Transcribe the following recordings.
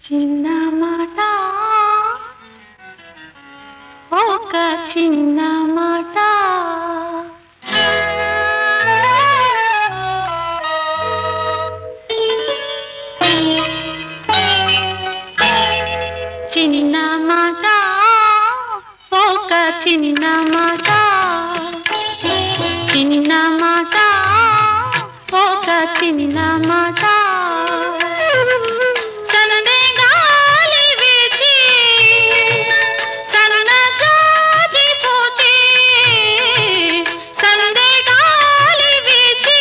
చిన్న మాట ఒక చిన్న మాట చిన్న మాట ఒక చిన్న మాట చిన్న మాట ఒక చిన్న మాట సన్నని గాలి వీచి సన్నజాజి పూచి సన్నని గాలి వీచి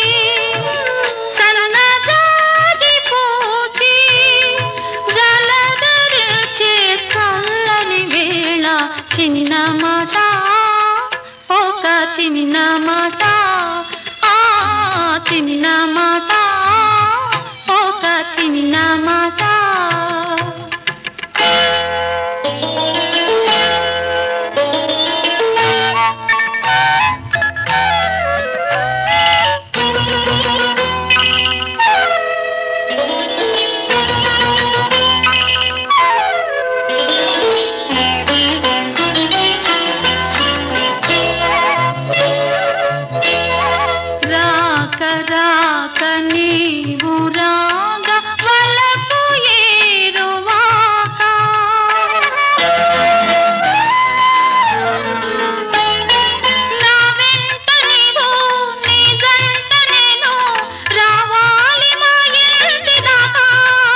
సన్నజాజి పూచి జలధరించే చల్లని వేళ చిన్న మాట ఒక చిన్న మాట ఆ చిన్న మాట ఒక చిన్న మాట రాక రాక నీవు రాగ వలపు ఏరువాక నా వెంట నీవు నీ జంట నేను రావాలి మా ఇంటి దాకా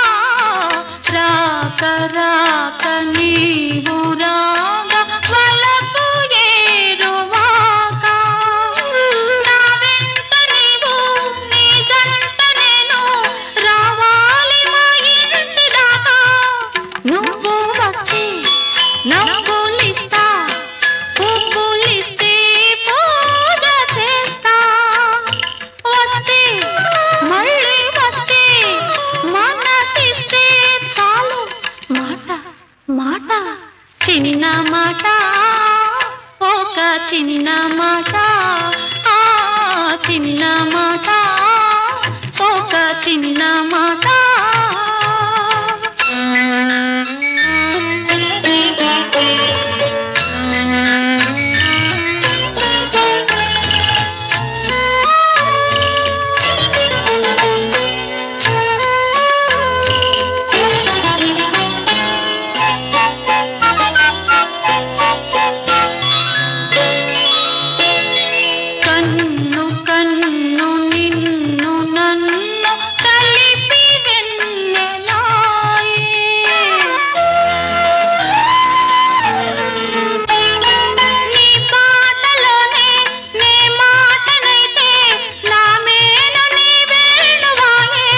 రాక రాక నీవు రాగ వలపు ఏరువాక నా వెంట నీవు నీ జంట నేను రావాలి మా ఇంటి దాకా నువ్వు వస్తే నవ్వులిస్తా పువ్వులిస్తే పూజ చేస్తా వస్తే మళ్ళీ వస్తే మనసిస్తే చాలు మాట మాట చిన్న మాట ఒక చిన్న మాట ఆ చిన్న మాట ఒక చిన్న మాట కన్ను కన్ను నిన్ను నన్ను కలిపి వెన్నెలాయే నీ పాటలోనే నీ మాటనైతే నా మేలు నీ వేణువాయే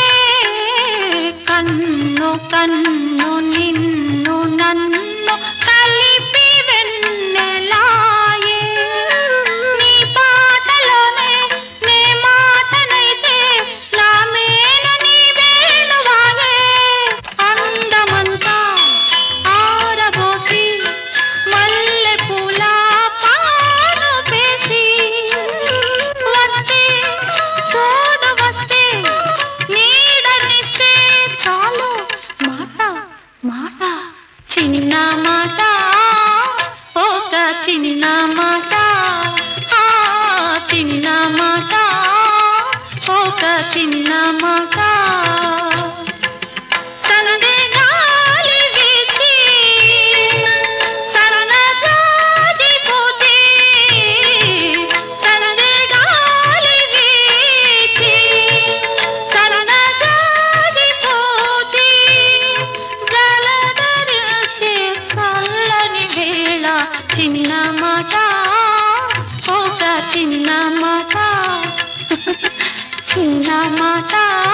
కన్ను కన్ను నిన్ను నన్ను కలిపి వెన్నెలాయే నీ పాటలోనే నీ మాటనైతే నా మేలు నీ వేణువాయే అందమంతా ఆరబోసి మల్లె పూల పాను వేసి వస్తే తోడు వస్తే నీడనిస్తే చాలు మాట మాట చిన్న మాట ఒక చిన్న మాట ఆ చిన్న మాట ఒక చిన్న మాట సందే గాలి వీచి సన్నజాజి పూచి సందే గాలి వీచి సన్నజాజి పూచి జలధరించే చల్లని వేళ చిన్న మాట ఒక చిన్న మాట చిన్న మాట